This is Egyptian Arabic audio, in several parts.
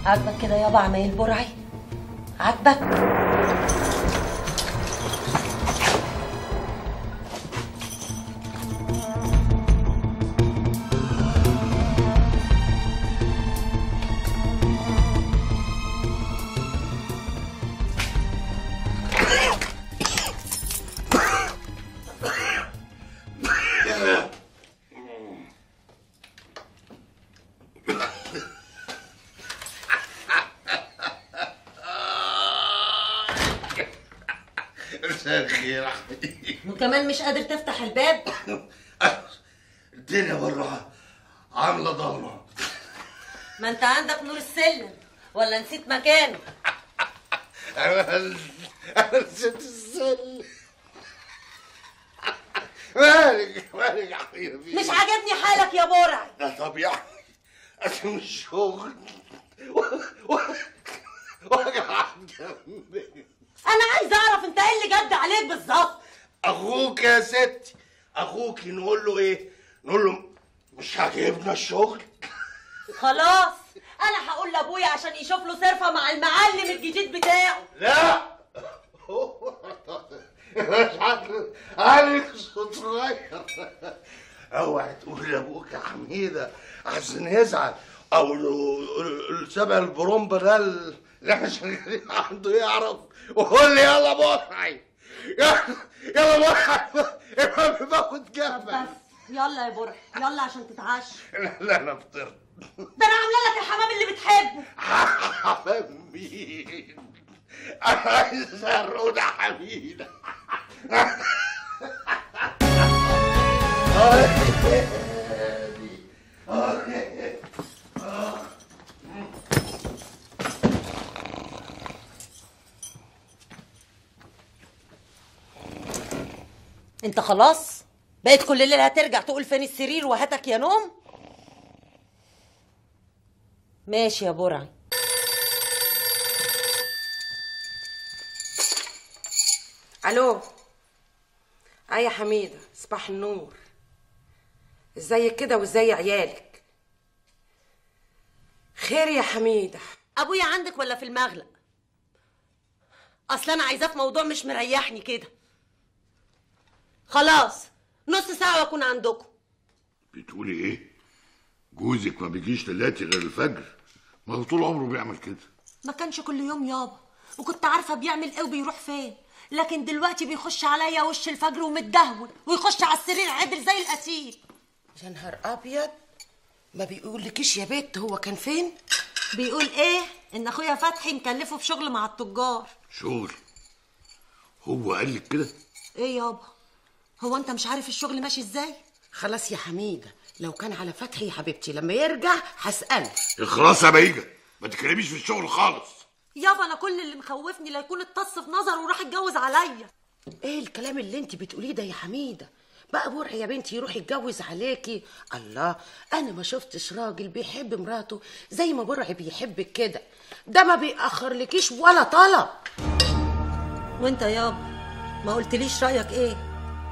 عاجبك كده يابا عمايل برعي عاجبك مساء الخير يا حبيبي وكمان مش قادر تفتح الباب الدنيا بره عامله ضلمه ما انت عندك نور السلم ولا نسيت مكانه انا انا نسيت السل مالك مالك يا حبيبي مش عاجبني حالك يا برعي ده طبيعي اصل مش شغل و- و- وجع جنبي انا عايز اعرف انت ايه اللي جد عليك بالظبط اخوك يا ستي اخوك نقول له ايه نقول له مش عاجبنا الشغل خلاص انا هقول لابويا عشان يشوف له صرفه مع المعلم الجديد بتاعه لا مش عارف عليك صوت صغير اوعى تقول لابوك يا حميده عشان يزعل او سبع البرومبا ده اللي احنا شغالين عنده يعرف وقول لي يلا برعي يلا يلا برعي باخد جنبك بس يلا يا برعي يلا عشان تتعشى لا لا انا فطرت ده انا عامله لك الحمام اللي بتحبه حمام مين انا عايز الرود حميده انت خلاص بقيت كل ليله هترجع تقول فين السرير وهاتك يا نوم ماشي يا برعي الو اي يا حميده صباح النور ازيك كده وازاي عيالك خير يا حميده ابويا عندك ولا في المغلق اصل انا عايزاه في موضوع مش مريحني كده خلاص نص ساعه واكون عندكم بتقولي ايه جوزك ما بيجيش دلوقتي غير الفجر ما هو طول عمره بيعمل كده ما كانش كل يوم يابا وكنت عارفه بيعمل ايه وبيروح فين لكن دلوقتي بيخش عليا وش الفجر ومتدهول ويخش على السرير عدل زي القتيل يا نهار ابيض ما بيقولكيش يا بت هو كان فين بيقول ايه ان اخويا فتحي مكلفه في شغل مع التجار شغل هو قال لك كده ايه يابا هو انت مش عارف الشغل ماشي ازاي خلاص يا حميده لو كان على فتحي يا حبيبتي لما يرجع هساله اخلاص يا بيجة ما تتكلميش في الشغل خالص يابا انا كل اللي مخوفني لا يكون اتص في نظر وراح يتجوز عليا ايه الكلام اللي انت بتقوليه ده يا حميده بقى برعي يا بنتي يروح يتجوز عليكي الله انا ما شفتش راجل بيحب مراته زي ما برعي بيحبك كده ده ما بيأخر لكيش ولا طلب وانت يابا ما قلتليش رايك ايه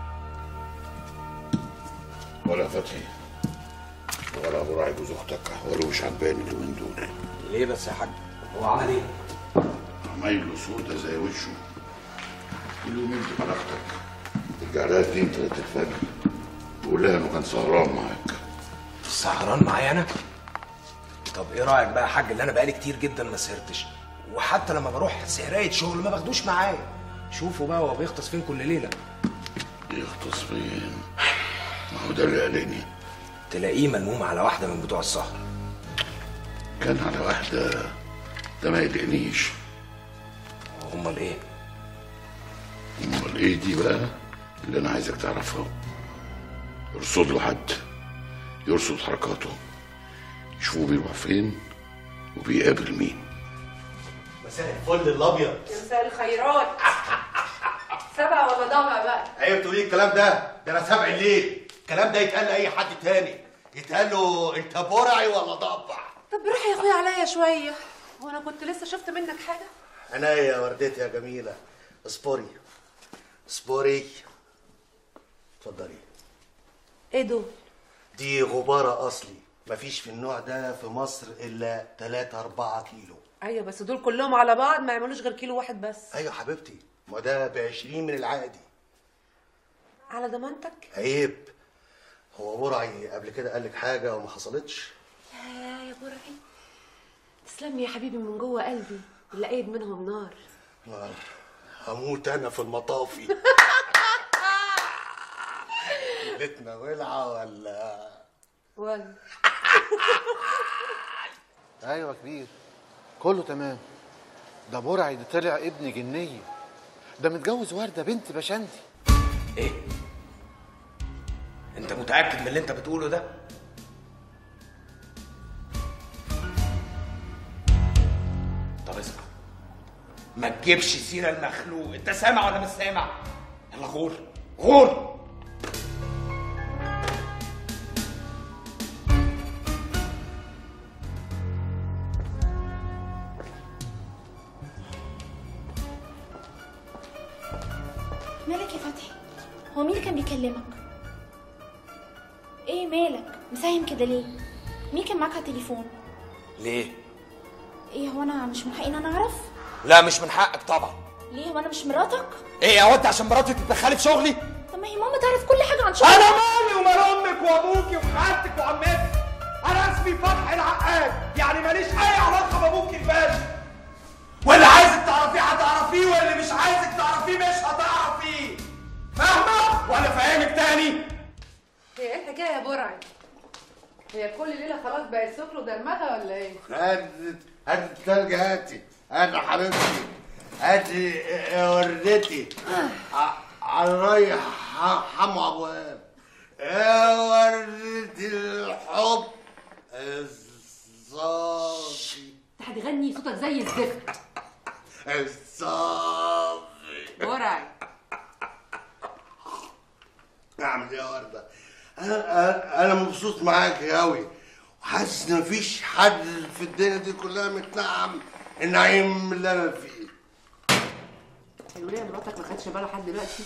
ولا فتحي ولا ابو راعي جوز اختك ولا مش عجباني اليومين دول ليه بس يا حاج هو عمل ايه عمايله سودة زي وشه اليومين دول على اختك ترجع لها اتنين تلاتة الفجر تقول لها انه كان سهران معاك سهران معايا انا طب ايه رايك بقى يا حاج اللي انا بقالي كتير جدا ما سهرتش وحتى لما بروح سهرايه شغل ما باخدوش معايا شوفوا بقى هو بيغطس فين كل ليله يغطس فين ما هو ده اللي قلقني تلاقيه ملموم على واحده من بتوع السهر كان على واحدة ده ما يقلقنيش امال ايه امال ايه دي بقى اللي انا عايزك تعرفها ارصد له حد يرصد حركاته يشوفه بيروح فين وبيقابل مين مساء الفل الابيض مساء الخيرات سبع ولا ضبع بقى ايوه بتقولي الكلام ده ده انا سبع الليل الكلام ده يتقال لاي حد تاني يتقال له انت برعي ولا ضبع طب روح يا اخويا عليا شويه وانا كنت لسه شفت منك حاجه انا يا وردتي يا جميله اصبري اصبري اتفضلي ايه دول دي غباره اصلي مفيش في النوع ده في مصر الا 3 4 كيلو ايوه بس دول كلهم على بعض ما يعملوش غير كيلو واحد بس ايوه حبيبتي ما ده ب 20 من العادي على ضمانتك عيب هو برعي قبل كده قال لك حاجه وما حصلتش يا يا برعي تسلم يا حبيبي من جوه قلبي لقيت منهم نار نار هموت انا في المطافي بيتنا ولعه ولا ولا ايوه كبير كله تمام ده برعي ده طلع ابن جنيه ده متجوز ورده بنت بشندي ايه انت متاكد من اللي انت بتقوله ده طب اسمع ما تجيبش سيره المخلوق انت سامع ولا مش سامع يلا غور غور مالك يا فتحي هو مين اللي كان بيكلمك ايه مالك مساهم كده ليه مين كان معاك على التليفون ليه ايه هو انا مش من حقي ان انا اعرف لا مش من حقك طبعا ليه هو انا مش مراتك ايه يا ود عشان مراتي تتدخلي في شغلي طب ما هي ماما تعرف كل حاجه عن شغلك انا مالي ومال امك وابوكي وخالتك وعمتك انا اسمي فتحي العقاد يعني ماليش اي علاقه بابوك الباشا واللي عايزك تعرفيه هتعرفيه واللي مش عايزك تعرفيه مش هتعرفيه فاهمه ولا فاهمك تاني هي ايه الحكايه يا برعي هي كل ليله خلاص بقت سكر ودرمغه ولا ايه هات هات التلج هاتي هات يا حبيبتي هاتي يا وردتي ع- على الري ح- حمو ابواب يا وردة الحب الصافي انت هتغني صوتك زي الزفت الصافي برعي اعمل ايه يا ورده انا أنا- انا مبسوط معاك قوي وحاسس ان مفيش حد في الدنيا دي كلها متنعم النعيم اللي انا فيه الوليه مراتك ما خدش بالها لحد دلوقتي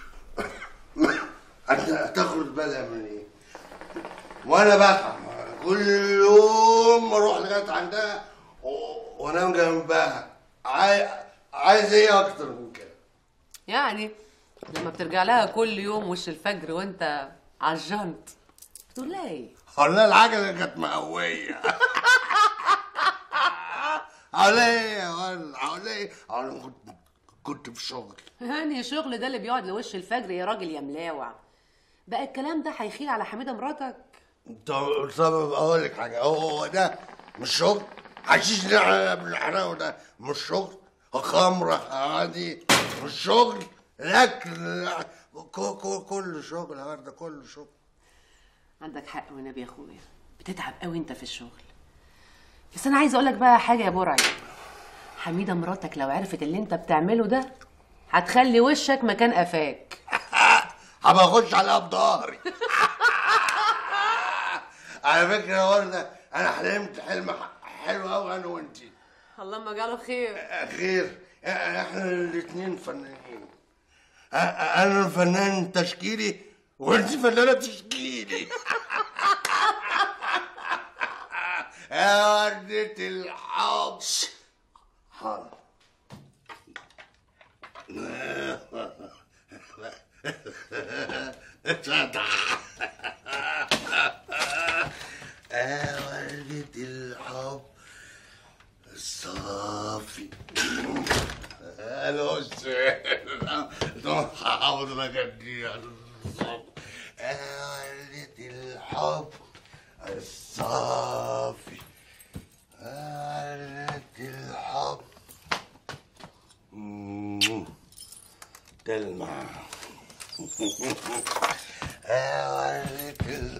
انت هتاخد بالها من ايه وانا بتعب كل يوم اروح لغايه عندها و- وانام جنبها عاي... عايز ايه اكتر من كده يعني لما بترجع لها كل يوم وش الفجر وانت على الجنط بتقول لها ايه والله العجله كانت مقويه عليا ولا عليا انا كنت كنت في شغل هاني شغل ده اللي بيقعد لوش الفجر يا راجل يا ملاوع بقى الكلام ده هيخيل على حميده مراتك طب طب اقول لك حاجه هو هو ده مش شغل حشيش اللي احنا بنحرقه ده مش شغل خمره عادي مش شغل الاكل كو- كو- كله شغل يا ورده كله شغل عندك حق والنبي يا اخويا بتتعب قوي انت في الشغل بس انا عايزه اقول لك بقى حاجه يا برعي حميده مراتك لو عرفت اللي انت بتعمله ده هتخلي وشك مكان قفاك هبقى اخش عليها بضهري على فكره يا ورده انا حلمت حلم ح- حلو قوي انا وانتي اللهم اجعله خير خير احنا الاثنين فنانين أ- انا فنان تشكيلي وانت فنانه تشكيلي يا وردة الحب حاضر يا وردة الحب الصافي الو استاذ حاضر اجدي يا ولد الحب الصافي ولد الحب مم. تلمع يا ولد